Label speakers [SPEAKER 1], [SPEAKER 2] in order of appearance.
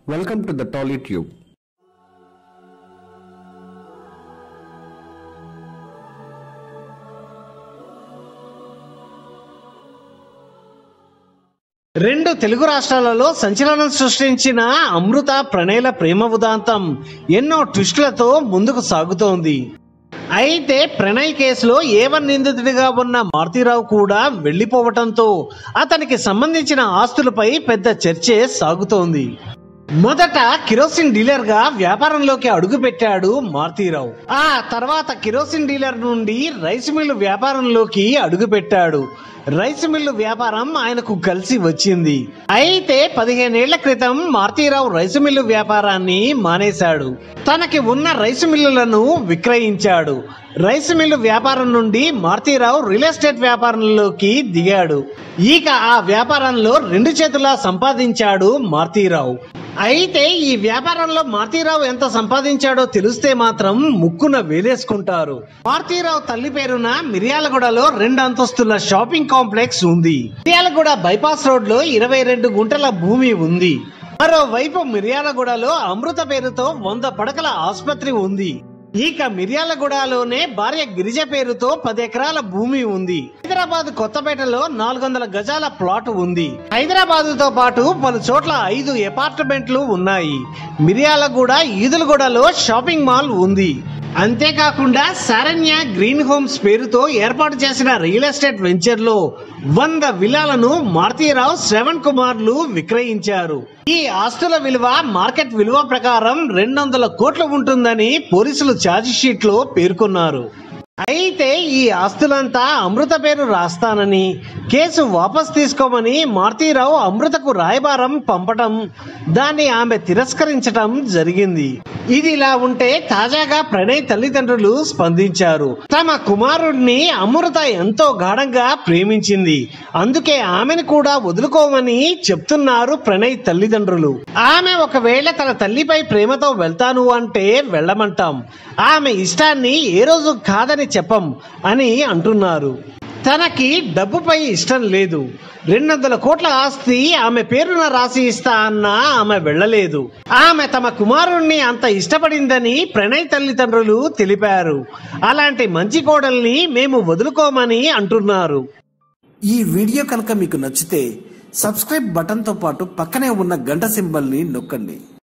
[SPEAKER 1] Welcome to the TollyTube.
[SPEAKER 2] రెండు తెలుగు రాష్ట్రాలలో సంచలనం సృష్టించిన అమృత ప్రణయల ప్రేమ ఉదాంతం ఎన్నో ట్విస్టులతో ముందుకు సాగుతోంది అయితే ప్రణయ్ కేసులో ఏవన్ నిందితుడిగా ఉన్న మారుతీరావు కూడా వెళ్లిపోవటంతో అతనికి సంబంధించిన ఆస్తులపై పెద్ద చర్చే సాగుతోంది మొదట కిరోసిన్ డీలర్ గా వ్యాపారంలోకి అడుగుపెట్టాడు మారుతీరావు ఆ తర్వాత కిరోసిన్ డీలర్ నుండి రైస్ మిల్లు వ్యాపారంలోకి అడుగుపెట్టాడు రైస్ మిల్లు వ్యాపారం ఆయనకు కలిసి వచ్చింది అయితే పదిహేనేళ్ల క్రితం మారుతీరావు రైసు మిల్లు వ్యాపారాన్ని మానేశాడు తనకి ఉన్న రైసు మిల్లులను విక్రయించాడు రైసు మిల్లు వ్యాపారం నుండి మారుతీరావు రియల్ ఎస్టేట్ వ్యాపారంలోకి దిగాడు ఇక ఆ వ్యాపారంలో రెండు చేతులా సంపాదించాడు మారుతీరావు అయితే ఈ వ్యాపారంలో మారుతీరావు ఎంత సంపాదించాడో తెలిస్తే మాత్రం ముక్కున వేలేసుకుంటారు మారుతీరావు తల్లి పేరున మిర్యాలగూడలో రెండు అంతస్తుల షాపింగ్ కాంప్లెక్స్ ఉంది మిర్యాలగూడ బైపాస్ రోడ్ లో ఇరవై రెండు గుంటల భూమి ఉంది మరోవైపు మిర్యాలగూడలో అమృత పేరుతో వంద పడకల ఆసుపత్రి ఉంది ఇక మిర్యాలగూడలోనే భార్య గిరిజ పేరుతో పది ఎకరాల భూమి ఉంది హైదరాబాద్ కొత్తపేటలో నాలుగు వందల గజాల ప్లాట్ ఉంది హైదరాబాద్ తో పాటు పలు చోట్ల ఐదు అపార్ట్మెంట్లు ఉన్నాయి మిర్యాలగూడ ఈదులగూడలో షాపింగ్ మాల్ ఉంది అంతేకాకుండా శారణ్య గ్రీన్ హోమ్స్ పేరుతో ఏర్పాటు చేసిన రియల్ ఎస్టేట్ వెంచర్ లో వంద విలాలను మారుతీరావు శ్రవణ్ కుమార్లు విక్రయించారు ఈ ఆస్తుల విలువ మార్కెట్ విలువ ప్రకారం రెండు వందల కోట్లు ఉంటుందని పోలీసులు ఛార్జ్ షీట్ లో పేర్కొన్నారు అయితే ఈ ఆస్తులంతా అమృత పేరు రాస్తానని కేసు వాపస్ తీసుకోమని మారుతీరావు అమృతకు రాయబారం పంపటం దాన్ని ఆమె తిరస్కరించటం జరిగింది ఇది ఇలా ఉంటే తాజాగా ప్రణయ్ తల్లిదండ్రులు స్పందించారు తమ కుమారుడిని అమృత ఎంతో గాఢంగా ప్రేమించింది అందుకే ఆమెను కూడా వదులుకోమని చెప్తున్నారు ప్రణయ్ తల్లిదండ్రులు ఆమె ఒకవేళ తన తల్లిపై ప్రేమతో వెళ్తాను అంటే వెళ్ళమంటాం ఆమె ఇష్టాన్ని ఏ రోజు కాదని చెప్పం అని అంటున్నారు తనకి డబ్బుపై ఇష్టం లేదు రెండు వందల కోట్ల ఆస్తి ఆమె పేరున రాసి ఇస్తా అన్నా ఆమె వెళ్ళలేదు ఆమె తమ కుమారుణ్ణి అంత ఇష్టపడిందని ప్రణయ్ తల్లిదండ్రులు తెలిపారు అలాంటి మంచి కోడల్ని మేము వదులుకోమని అంటున్నారు
[SPEAKER 3] ఈ వీడియో కనుక మీకు నచ్చితే సబ్స్క్రైబ్ బటన్తో పాటు పక్కనే ఉన్న గంట సింబల్ని నొక్కండి